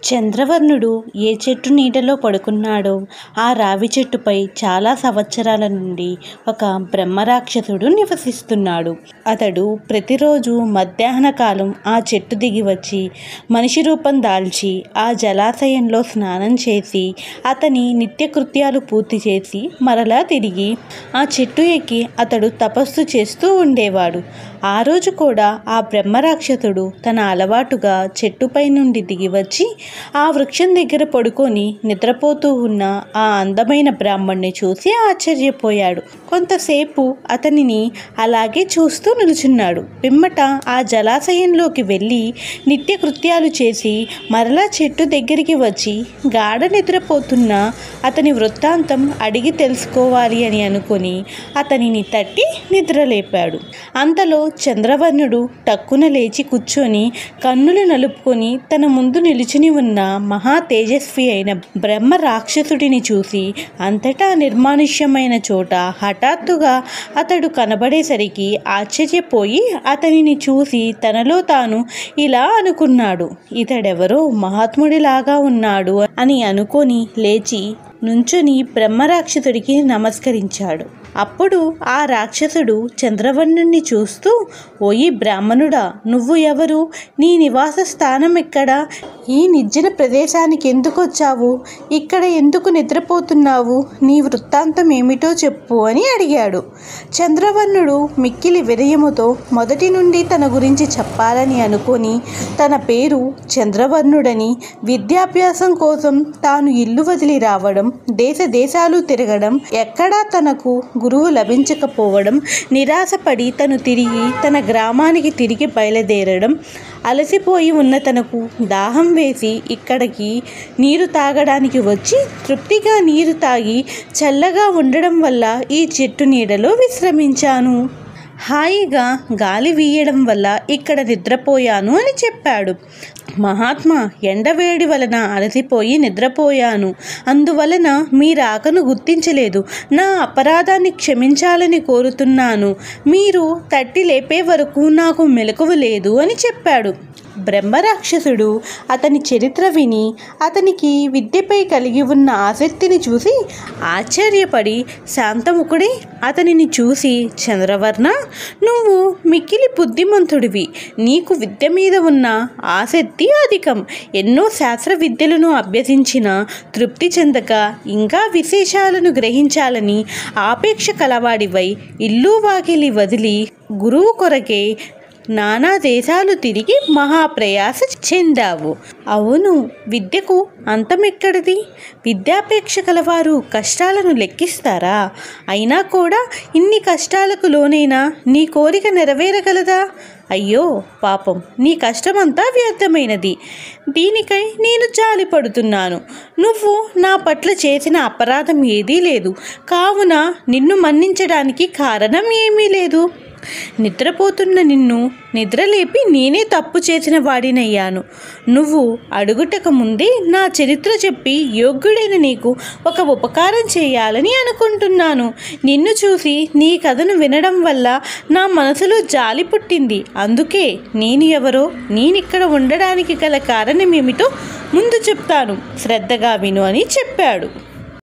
చంద్రవర్ణుడు ఏ చెట్టు నీడలో పడుకున్నాడో ఆ రావి చెట్టుపై చాలా సంవత్సరాల నుండి ఒక బ్రహ్మరాక్షసుడు నివసిస్తున్నాడు అతడు ప్రతిరోజు మధ్యాహ్న కాలం ఆ చెట్టు దిగి వచ్చి మనిషి రూపం దాల్చి ఆ జలాశయంలో స్నానం చేసి అతని నిత్యకృత్యాలు పూర్తి చేసి మరలా తిరిగి ఆ చెట్టు ఎక్కి అతడు తపస్సు చేస్తూ ఉండేవాడు ఆ రోజు కూడా ఆ బ్రహ్మరాక్షసుడు తన అలవాటుగా చెట్టుపై నుండి దిగి వచ్చి ఆ వృక్షం దగ్గర పడుకొని నిద్రపోతూ ఉన్న ఆ అందమైన బ్రాహ్మణ్ణి చూసి ఆశ్చర్యపోయాడు కొంతసేపు అతనిని అలాగే చూస్తూ నిలుచున్నాడు పిమ్మట ఆ జలాశయంలోకి వెళ్ళి నిత్య కృత్యాలు చేసి మరలా చెట్టు దగ్గరికి వచ్చి గాఢ నిద్రపోతున్న అతని వృత్తాంతం అడిగి తెలుసుకోవాలి అని అనుకుని అతనిని తట్టి నిద్రలేపాడు అంతలో చంద్రవర్ణుడు టక్కున లేచి కూర్చొని కన్నులు నలుపుకొని తన ముందు నిలుచుని ఉన్న మహా తేజస్వి అయిన బ్రహ్మ రాక్షసుడిని చూసి అంతటా నిర్మానుష్యమైన చోట హఠాత్తుగా అతడు కనబడేసరికి ఆశ్చర్యపోయి అతనిని చూసి తనలో తాను ఇలా అనుకున్నాడు ఇతడెవరో మహాత్ముడిలాగా ఉన్నాడు అని అనుకొని లేచి నుంచుని బ్రహ్మరాక్షసుడికి నమస్కరించాడు అప్పుడు ఆ రాక్షసుడు చంద్రవర్ణుణ్ణి చూస్తూ ఓయి బ్రాహ్మణుడా నువ్వు ఎవరు నీ నివాస స్థానం ఎక్కడ ఈ నిర్జన ప్రదేశానికి ఎందుకు వచ్చావు ఇక్కడ ఎందుకు నిద్రపోతున్నావు నీ వృత్తాంతం ఏమిటో చెప్పు అని అడిగాడు చంద్రవర్ణుడు మిక్కిలి వినయముతో మొదటి నుండి తన గురించి చెప్పాలని అనుకొని తన పేరు చంద్రవర్ణుడని విద్యాభ్యాసం కోసం తాను ఇల్లు వదిలి రావడం దేశ దేశాలు తిరగడం ఎక్కడా తనకు గురువు లభించకపోవడం నిరాశపడి తను తిరిగి తన గ్రామానికి తిరిగి బయలుదేరడం అలసిపోయి ఉన్న తనకు దాహం వేసి ఇక్కడికి నీరు తాగడానికి వచ్చి తృప్తిగా నీరు తాగి చల్లగా ఉండడం వల్ల ఈ చెట్టు నీడలో విశ్రమించాను హాయిగా గాలి వీయడం వల్ల ఇక్కడ నిద్రపోయాను అని చెప్పాడు మహాత్మా ఎండవేడి వలన అలసిపోయి నిద్రపోయాను అందువలన మీ రాకను గుర్తించలేదు నా అపరాధాన్ని క్షమించాలని కోరుతున్నాను మీరు తట్టి లేపే వరకు నాకు మెలకువ లేదు అని చెప్పాడు బ్రహ్మరాక్షసుడు అతని చరిత్ర విని అతనికి విద్యపై కలిగి ఉన్న ఆసక్తిని చూసి ఆశ్చర్యపడి శాంతముఖుడి అతనిని చూసి చంద్రవర్ణ నువ్వు మిక్కిలి బుద్ధిమంతుడివి నీకు విద్య మీద ఉన్న ఆసక్తి అధికం ఎన్నో శాస్త్ర విద్యలను అభ్యసించిన తృప్తి చెందక ఇంకా విశేషాలను గ్రహించాలని ఆపేక్ష కలవాడివై ఇల్లు వాకిలి వదిలి గురువు కొరకే నానా దేశాలు తిరిగి మహాప్రయాస చెందావు అవును విద్యకు అంతమెక్కడిది విద్యాపేక్ష కలవారు కష్టాలను లెక్కిస్తారా అయినా కూడా ఇన్ని కష్టాలకు లోనైనా నీ కోరిక నెరవేరగలదా అయ్యో పాపం నీ కష్టమంతా వ్యర్థమైనది దీనికై నేను జాలి పడుతున్నాను నువ్వు నా పట్ల చేసిన అపరాధం ఏదీ లేదు కావున నిన్ను మన్నించడానికి కారణం ఏమీ లేదు నిద్రపోతున్న నిన్ను నిద్రలేపి నేనే తప్పు చేసిన వాడినయ్యాను నువ్వు అడుగుటక ముందే నా చరిత్ర చెప్పి యోగ్యుడైన నీకు ఒక ఉపకారం చేయాలని అనుకుంటున్నాను నిన్ను చూసి నీ కథను వినడం వల్ల నా మనసులో జాలి పుట్టింది అందుకే నేను ఎవరో నేనిక్కడ ఉండడానికి గల కారణం ఏమిటో ముందు చెప్తాను శ్రద్ధగా విను అని చెప్పాడు